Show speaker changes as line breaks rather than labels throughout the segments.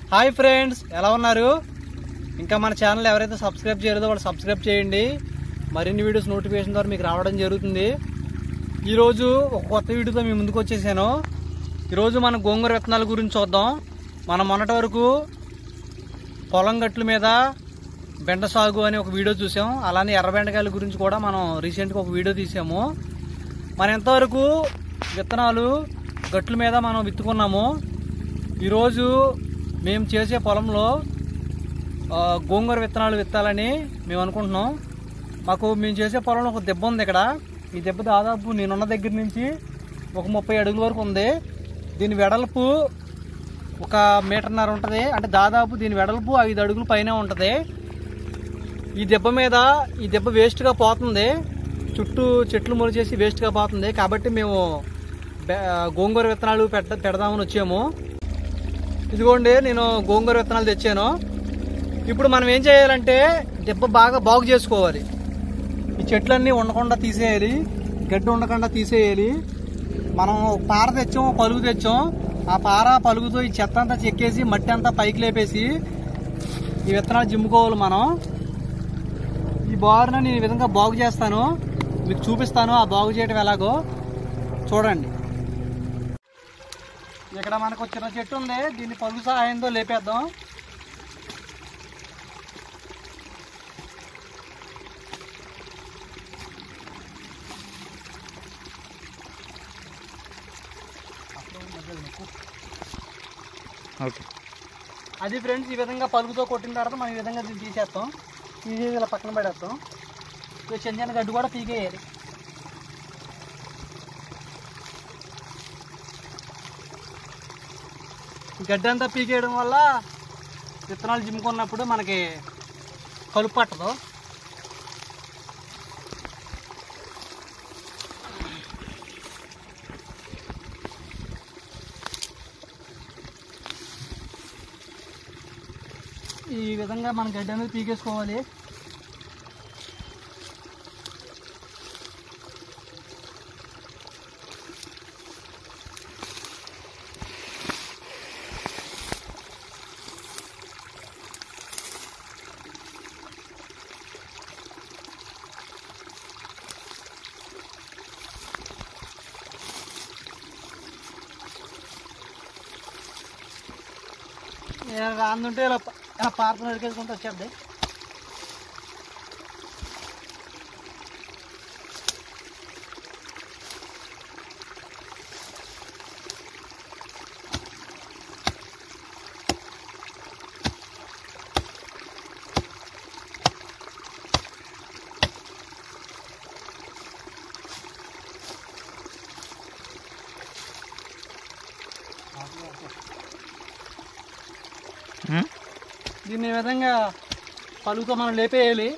Hi friends ఎలా ఉన్నారు ఇంకా మన ఛానల్ ఎవరైతే సబ్స్క్రైబ్ చేయలేదో వాళ్ళు సబ్స్క్రైబ్ చేయండి మరిన్ని వీడియోస్ నోటిఫికేషన్ ద్వారా మీకు రావడం జరుగుతుంది ఈరోజు ఒక కొత్త వీడియోతో మీ ముందుకు వచ్చేసాను ఈరోజు మన గోంగూర విత్తనాల గురించి చూద్దాం మనం మొన్నటి వరకు పొలం గట్ల మీద బెండ సాగు అని ఒక వీడియో చూసాం అలానే ఎర్ర బెండకాయల గురించి కూడా మనం రీసెంట్గా ఒక వీడియో తీసాము మనం ఎంతవరకు విత్తనాలు గట్ల మీద మనం విత్తుకున్నాము ఈరోజు మేము చేసే పొలంలో ఆ, గోంగూర విత్తనాలు విత్తాలని మేము అనుకుంటున్నాం మాకు మేము చేసే పొలంలో ఒక దెబ్బ ఉంది ఇక్కడ ఈ దెబ్బ దాదాపు నేనున్న దగ్గర నుంచి ఒక ముప్పై అడుగుల వరకు ఉంది దీని వెడల్పు ఒక మీటర్న్నర ఉంటుంది అంటే దాదాపు దీని వెడల్పు ఐదు అడుగుల పైన ఉంటుంది ఈ దెబ్బ మీద ఈ దెబ్బ వేస్ట్గా పోతుంది చుట్టూ చెట్లు మొలిచేసి వేస్ట్గా పోతుంది కాబట్టి మేము బె- గోంగూర విత్తనాలు పెట్ట పెడదామని వచ్చాము ఇదిగోండి నేను గోంగూర విత్తనాలు తెచ్చాను ఇప్పుడు మనం ఏం చేయాలంటే దెబ్బ బాగా బాగు చేసుకోవాలి ఈ చెట్లన్నీ ఉండకుండా తీసేయాలి గడ్డి ఉండకుండా తీసేయాలి మనం ఒక పార తెచ్చాం ఒక పలుగు తెచ్చాం ఆ పార పలుగుతో ఈ చెత్త అంతా చెక్కేసి మట్టి అంతా పైకి లేపేసి ఈ విత్తనాలు జిమ్ముకోవాలి మనం ఈ బారును నేను ఈ విధంగా బాగు చేస్తాను మీకు చూపిస్తాను ఆ బాగు చేయడం ఎలాగో చూడండి ఇక్కడ మనకు ఒక చిన్న చెట్టు ఉంది దీన్ని పలుగు సహాయంతో లేపేద్దాం
ఓకే
అది ఫ్రెండ్స్ ఈ విధంగా పలుగుతో కొట్టిన తర్వాత మనం ఈ విధంగా దీన్ని తీసేస్తాం తీసేసి ఇలా పక్కన పెడేస్తాం ఇక చిన్న చిన్న గడ్డి కూడా పీకేయాలి ఈ గడ్డి అంతా పీకేయడం వల్ల విత్తనాలు జిమ్ముకున్నప్పుడు మనకి కలుపు పట్టదు ఈ విధంగా మన గడ్డి అనేది పీకేసుకోవాలి రాందుంటే ఇలా ప- ఇలా పార్త నడికేసుకుంటూ వచ్చేద్ది
ఉమ్,
దీన్ని ఈ విధంగా పలుగుతో మనం లేపేయాలి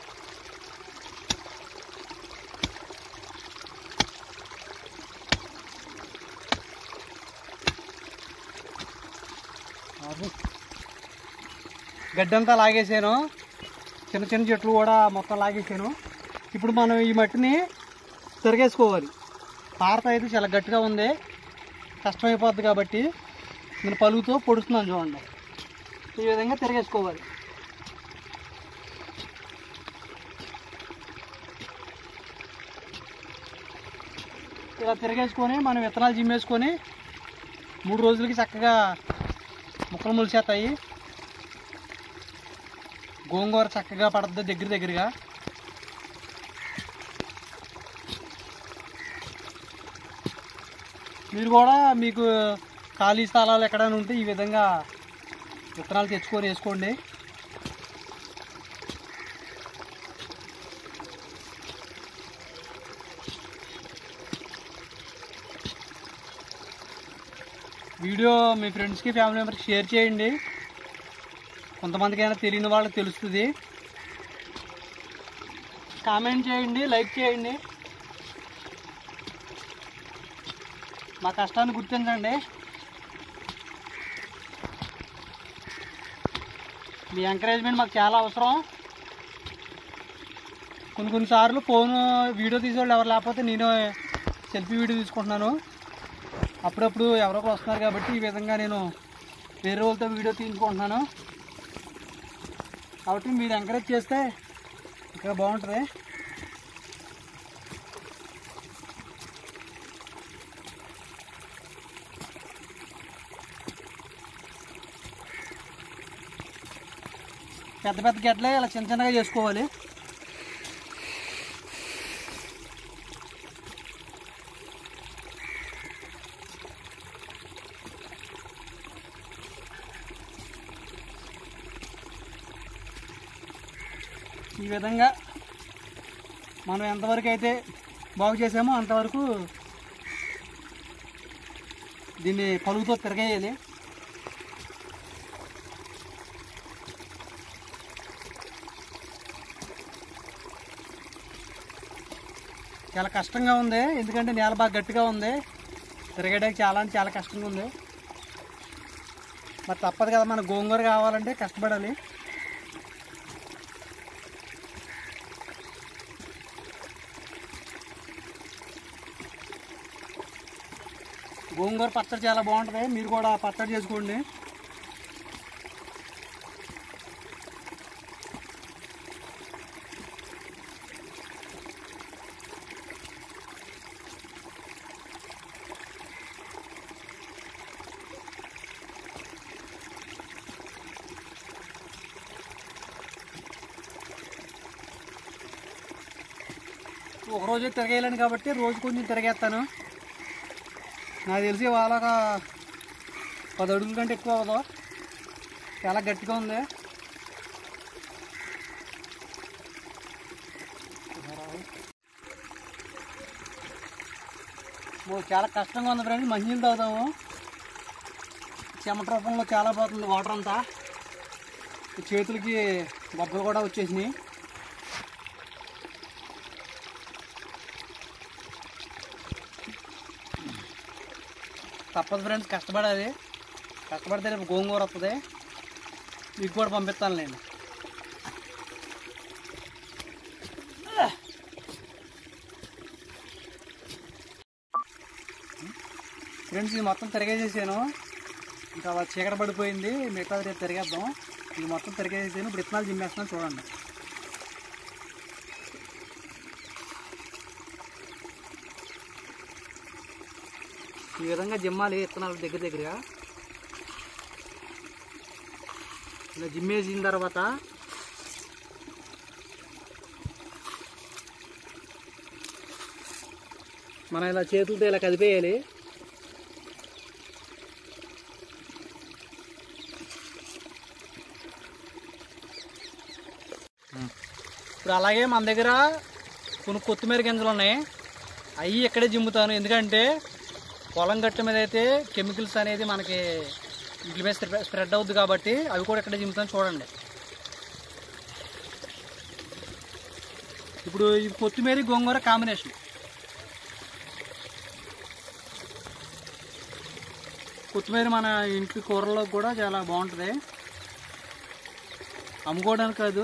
గడ్డంతా లాగేసాను చిన్న చిన్న చెట్లు కూడా మొత్తం లాగేసాను ఇప్పుడు మనం ఈ మట్టిని తిరగేసుకోవాలి పారత అయితే చాలా గట్టిగా ఉంది కష్టమైపోద్ది కాబట్టి నేను పలుగుతో పొడుస్తున్నాను చూడండి ఈ విధంగా తిరగేసుకోవాలి ఇలా తిరగేసుకొని మనం విత్తనాలు జిమ్మేసుకొని మూడు రోజులకి చక్కగా ముక్కలు ములిసేస్తాయి గోంగూర చక్కగా పడుతుంది దగ్గర దగ్గరగా మీరు కూడా మీకు ఖాళీ స్థలాలు ఎక్కడైనా ఉంటే ఈ విధంగా విత్తనాలు తెచ్చుకొని వేసుకోండి వీడియో మీ ఫ్రెండ్స్కి ఫ్యామిలీ మెంబర్స్కి షేర్ చేయండి కొంతమందికైనా తెలియని వాళ్ళకి తెలుస్తుంది కామెంట్ చేయండి లైక్ చేయండి మా కష్టాన్ని గుర్తించండి మీ ఎంకరేజ్మెంట్ మాకు చాలా అవసరం కొన్ని కొన్నిసార్లు ఫోన్ వీడియో తీసేవాళ్ళు ఎవరు లేకపోతే నేను సెల్ఫీ వీడియో తీసుకుంటున్నాను అప్పుడప్పుడు ఎవరో ఒకరు వస్తున్నారు కాబట్టి ఈ విధంగా నేను వేరే వాళ్ళతో వీడియో తీయించుకుంటున్నాను కాబట్టి మీరు ఎంకరేజ్ చేస్తే ఇంకా బాగుంటుంది పెద్ద పెద్ద గెట్లే ఇలా చిన్న చిన్నగా చేసుకోవాలి ఈ విధంగా మనం ఎంతవరకు అయితే బాగు చేసామో అంతవరకు దీన్ని పలుగుతో తిరగేయాలి చాలా కష్టంగా ఉంది ఎందుకంటే నేల బాగా గట్టిగా ఉంది తిరగడానికి చాలా అంటే చాలా కష్టంగా ఉంది మరి తప్పదు కదా మన గోంగూర కావాలంటే కష్టపడాలి గోంగూర పచ్చడి చాలా బాగుంటుంది మీరు కూడా పచ్చడి చేసుకోండి ఒక రోజే తిరగేయాలని కాబట్టి రోజు కొంచెం తిరగేస్తాను నాకు తెలిసి వాళ్ళ ఒక పది అడుగుల కంటే ఎక్కువ అవ్వదు చాలా గట్టిగా ఉంది ఓ, చాలా కష్టంగా ఉంది ఫ్రెండ్స్ మంచినీళ్ళు తాగుతాము చెమట రూపంలో చాలా పోతుంది వాటర్ అంతా ఈ చేతులకి బొబ్బలు కూడా వచ్చేసినాయి తప్పదు ఫ్రెండ్స్ కష్టపడాలి కష్టపడితే రేపు గోంగూర వస్తుంది మీకు కూడా పంపిస్తానులేండి ఫ్రెండ్స్ ఇది మొత్తం తిరగేసేసాను ఇంకా అలా చీకట పడిపోయింది మిగతా రేపు తిరిగేద్దాం ఇది మొత్తం తిరగేసేసాను ఇప్పుడు ఇత్తనాలు జిమ్మేస్తున్నాను చూడండి ఈ విధంగా జిమ్మాలి విత్తనాలు దగ్గర దగ్గరగా ఇలా జిమ్మేసిన తర్వాత మనం ఇలా చేతులతో ఇలా కదిపేయాలి ఇప్పుడు అలాగే మన దగ్గర కొన్ని కొత్తిమీర గింజలు ఉన్నాయి అవి ఇక్కడే జిమ్ముతాను ఎందుకంటే పొలం గట్టు మీద అయితే కెమికల్స్ అనేది మనకి ఇంటి మీద స్ప్రె- స్ప్రెడ్ అవుద్ది కాబట్టి అవి కూడా ఇక్కడే జిమ్ముతాను చూడండి ఇప్పుడు ఈ కొత్తిమీర గోంగూర కాంబినేషన్ కొత్తిమీర మన ఇంటి కూరలో కూడా చాలా బాగుంటుంది అమ్ముకోవడానికి కాదు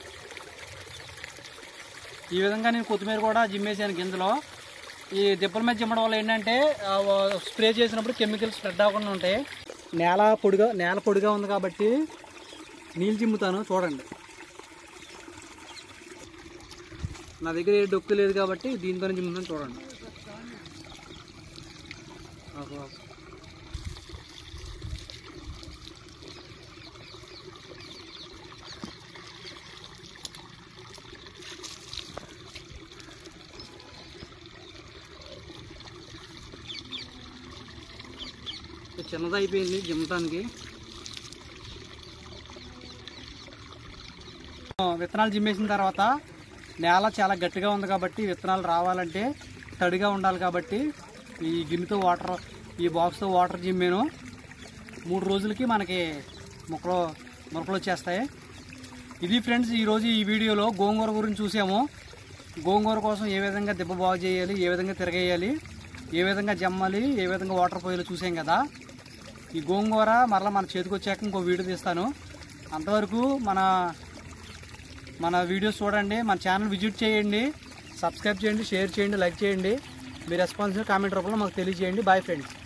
ఈ విధంగా నేను కొత్తిమీర కూడా జిమ్మేసాను గింజలో ఈ దిబ్బల మీద జిమ్మడం వల్ల ఏంటంటే ఆ, స్ప్రే చేసినప్పుడు కెమికల్స్ స్ప్రెడ్ అవ్వకుండా ఉంటాయి నేల పొడిగా నేల పొడిగా ఉంది కాబట్టి నీళ్ళు జిమ్ముతాను చూడండి నా దగ్గర ఏ డొక్కు లేదు కాబట్టి దీంతోనే జిమ్ముతాను చూడండి ఆహో. ఇది చిన్నది అయిపోయింది జిమ్మటానికి విత్తనాలు జిమ్మేసిన తర్వాత నేల చాలా గట్టిగా ఉంది కాబట్టి విత్తనాలు రావాలంటే తడిగా ఉండాలి కాబట్టి ఈ గిన్నెతో వాటర్ ఈ బాక్స్తో వాటర్ జిమ్మాను మూడు రోజులకి మనకి మొక్కలు మొక్కలు వచ్చేస్తాయి ఇది ఫ్రెండ్స్ ఈరోజు ఈ వీడియోలో గోంగూర గురించి చూసాము గోంగూర కోసం ఏ విధంగా దెబ్బ బాగు చేయాలి ఏ విధంగా తిరగేయాలి ఏ విధంగా జమ్మాలి ఏ విధంగా వాటర్ పోయాలో చూసాం కదా ఈ గోంగూర మరలా మన చేతికి వచ్చాక ఇంకో వీడియో తీస్తాను అంతవరకు మన మన వీడియోస్ చూడండి మన ఛానల్ విజిట్ చేయండి సబ్స్క్రైబ్ చేయండి షేర్ చేయండి లైక్ చేయండి మీ రెస్పాన్స్ కామెంట్ రూపంలో మాకు తెలియజేయండి బాయ్ ఫ్రెండ్స్